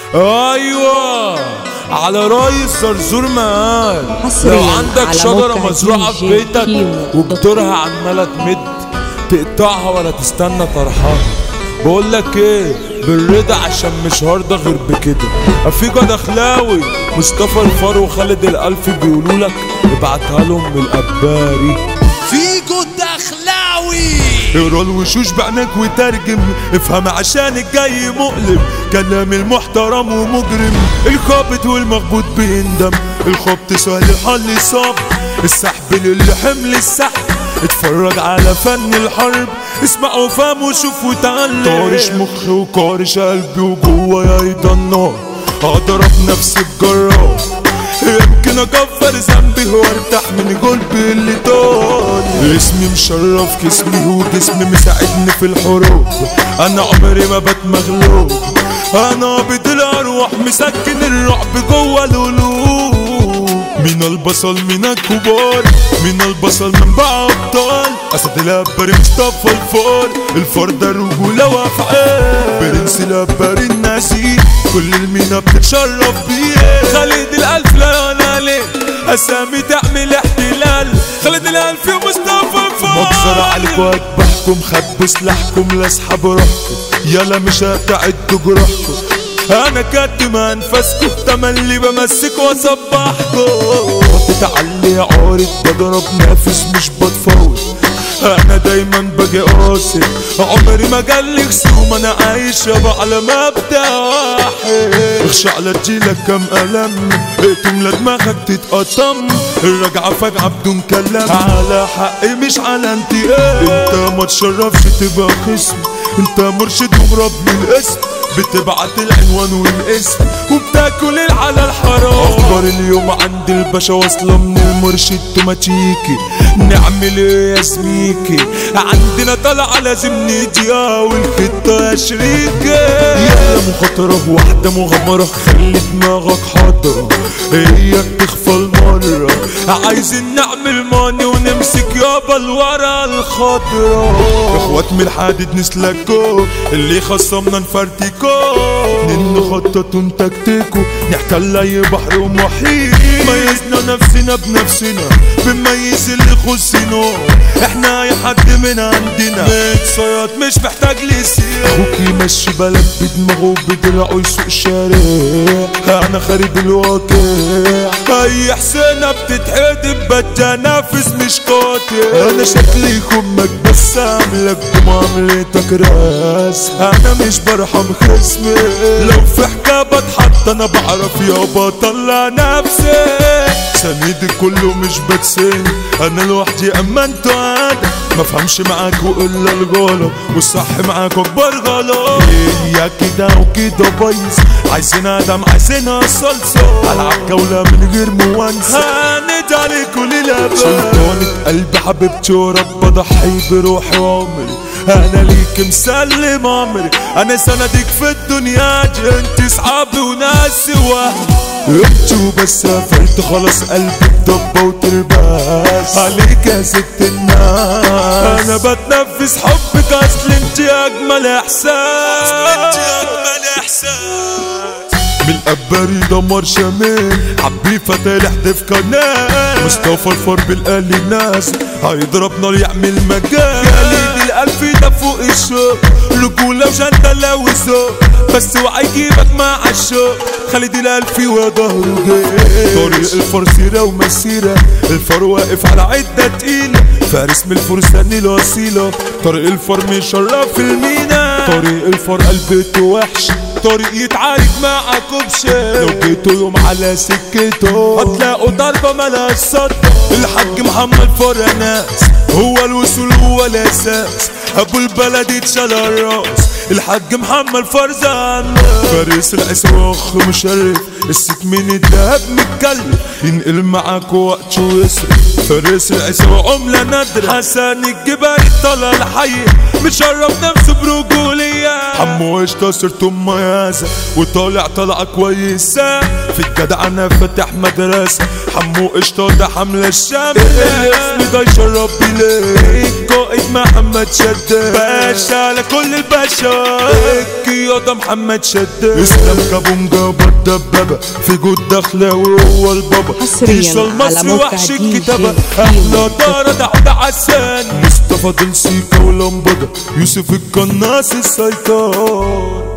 ايوه على راي الزرزور مقال حصرياً لو عندك على شجرة موقع مزروعة دي في جي بيتك كيمو وجدرها عمالة تمد تقطعها ولا تستنى طرحها بقول لك ايه بالرضا عشان مش هرضى غير بكده افيجا دخلاوي مصطفى الفار وخالد الالفي بيقولوا لك ابعتها لهم من الاباري فيجو الدخلاوي اقرا الوشوش بعينك وترجم افهم عشان الجاي مؤلم كلام المحترم ومجرم الخابط والمخبوط بيندم الخبط سهل الحل صعب السحب للي حمل السحب اتفرج على فن الحرب اسمع وفهم وشوف وتعلم طارش مخي وكارش قلبي وجوايا ايضا نار اضرب نفسي بجرار يمكن اكفر ذنبي وارتاح من قلبي اللي طال اسمي مشرف جسمي وجسمي مساعدني في الحروب انا عمري ما بات مغلوب انا عبد الارواح مسكن الرعب جوه القلوب من البصل من الكبار من البصل من بقى ابطال اسد الابري مصطفى الفار الفار ده رجوله وافعال برنس الابري الناسي كل المينا بتتشرف بيه خالد الالف لا انا عليه اسامي تعمل احتلال خالد الالف ومصطفى الفار مجزر عليكم واذبحكم خبوا سلاحكم لاسحب روحكم يلا مش هتعدوا جروحكم انا كاتم انفاسكم تملي بمسك واصبحكم تتعلي يا عارض بضرب نافس مش بتفوت انا دايما باجي قاصد عمري ما جالي خصوم انا عايش يابا على مبدا واحد اخشى على تجيلك كام قلم تملى دماغك تتقطم الرجعة فجعة بدون كلام على حقي مش على انتقام انت ما تشرفش تبقى خصم انت مرشد ومرب من الاسم بتبعت العنوان والاسم وبتاكل على الحرام اخبار اليوم عند الباشا واصله من المرشد توماتيكي نعمل ايه يا زميكي عندنا طلعه لازم نديها والخطه يا شريكي يلا مخاطره واحده مغامره خلي دماغك حاضره هي بتخفى المره عايزين نعمل ماني ونمسك يابا الورا الخضرا اخوات من الحديد نسلكو اللي خصمنا نفرتكو نخطط ونتكتكو نحتل اي بحر ومحيط ميزنا نفسنا بنفسنا بنميز اللي يخصنا احنا اي حد من عندنا متصيد مش محتاج لسير اخوك يمشي بلد بدماغه بدرعه يسوق شارع انا خارب الواقع اي حسنة بتتحدب بتنافس مش قاتل انا شكلي خمك بس عاملك بمعاملتك راس انا مش برحم خصمي لو في حكاية بتحط انا بعرف يابا طلع نفسي سنيدي كله مش بتسين انا لوحدي اما انتوا عاد ما فهمش معاكوا الا الغلط والصح معاكوا اكبر غلط هي كده وكده بايظ عايزين ادم عايزينها صلصه العب جوله من غير موانسه هاند عليكوا للابد سلطانة قلبي حبيبتي ورب اضحي بروحي وعمري انا ليك مسلم عمري انا سندك في الدنيا دي انت صحابي وناسي واحد انتوا بس سافرت خلاص قلبي اتضبى وترباس عليك يا ست الناس انا بتنفس حبك اصل انت اجمل احساس انت اجمل احساس من القباري دمر شمال حبي فتى يحدف قناه مصطفى الفار بالقال الناس هيضرب نار يعمل مجال خالد الالف ده فوق الشوق رجوله وجنتله وسوق بس وعي يجيبك مع الشوق خالد الالفي وظهره جاي طريق الفار سيرة ومسيرة الفار واقف على عدة تقيلة فارس من الفرسان الوسيلة طريق الفار مشرف المينا طريق الفار قلبته وحش طريق يتعارك معاكم بشيء لو جيتوا يوم على سكته هتلاقوا ضربة ملهاش صد الحاج محمد فرناس هو الوصول هو الاساس ابو البلد يتشال الراس الحاج محمد فرزان فارس العصا اخ مشرف الست من الدهب متكلف ينقل معاك وقت ويصرف فارس العصا عملة نادرة حسن الجبال طلع الحي مشرف نفسه برجولية حمو قشطة سيرته مميزة وطالع طلعة كويسة في الجدع انا فاتح مدرسة حمو قشطة ده حملة الشاملة الاسم ده يشرف بليه القائد محمد شداد باشا على كل الباشا القيادة محمد شداد اسلام كابونجا بالدبابة في جود دخلاوي هو البابا حصرياً تيشا على المصري موقع وحش دي الكتابة جي احلى كيمو. دارة دعوة عسان مصطفى دلسيكا ولمبدة يوسف القناص السيطان